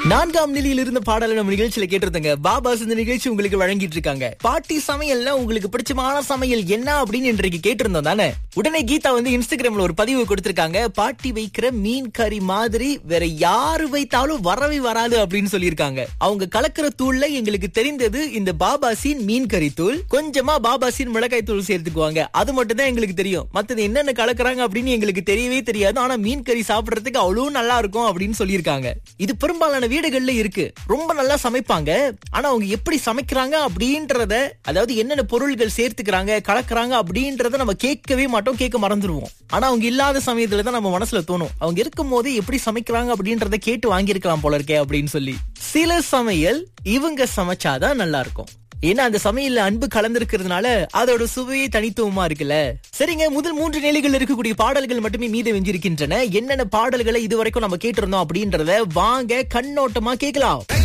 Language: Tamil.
நான்காம் நிலையில் இருந்த பாடலை நம்ம நிகழ்ச்சியில கேட்டிருந்தங்க பாபாஸ் இந்த நிகழ்ச்சி உங்களுக்கு வழங்கிட்டு இருக்காங்க பாட்டி சமையல்ல உங்களுக்கு பிடிச்சமான சமையல் என்ன அப்படின்னு இன்றைக்கு கேட்டிருந்தோம் தானே உடனே கீதா வந்து இன்ஸ்டாகிராம்ல ஒரு பதிவு கொடுத்திருக்காங்க பாட்டி வைக்கிற மீன் கறி மாதிரி வேற யாரு வைத்தாலும் வரவே வராது அப்படின்னு சொல்லியிருக்காங்க அவங்க கலக்கிற தூள்ல எங்களுக்கு தெரிந்தது இந்த பாபாசின் மீன் கறி தூள் கொஞ்சமா பாபாசின் மிளகாய் தூள் சேர்த்துக்குவாங்க அது மட்டும் தான் எங்களுக்கு தெரியும் மத்தது என்னென்ன கலக்குறாங்க அப்படின்னு எங்களுக்கு தெரியவே தெரியாது ஆனா மீன் கறி சாப்பிடுறதுக்கு அவ்வளவு நல்லா இருக்கும் அப்படின்னு சொல்லியிருக்காங்க இது பெரும்பாலான வீடுகள்ல இருக்கு ரொம்ப நல்லா சமைப்பாங்க ஆனா அவங்க எப்படி சமைக்கிறாங்க அப்படின்றத அதாவது என்னென்ன பொருள்கள் சேர்த்துக்கிறாங்க கலக்குறாங்க அப்படின்றத நம்ம கேட்கவே மாட்டோம் கேட்க மறந்துடுவோம் ஆனா அவங்க இல்லாத சமயத்துல தான் நம்ம மனசுல தோணும் அவங்க இருக்கும் போது எப்படி சமைக்கிறாங்க அப்படின்றத கேட்டு வாங்கியிருக்கலாம் போல இருக்கே அப்படின்னு சொல்லி சில சமையல் இவங்க சமைச்சாதான் நல்லா இருக்கும் ஏன்னா அந்த சமையல்ல அன்பு கலந்திருக்கிறதுனால அதோட சுவையே தனித்துவமா இருக்குல்ல சரிங்க முதல் மூன்று நிலைகள் இருக்கக்கூடிய பாடல்கள் மட்டுமே மீது வெஞ்சிருக்கின்றன என்னென்ன பாடல்களை இதுவரைக்கும் நம்ம கேட்டிருந்தோம் அப்படின்றத வாங்க கண்ணோட்டமா கேட்கலாம்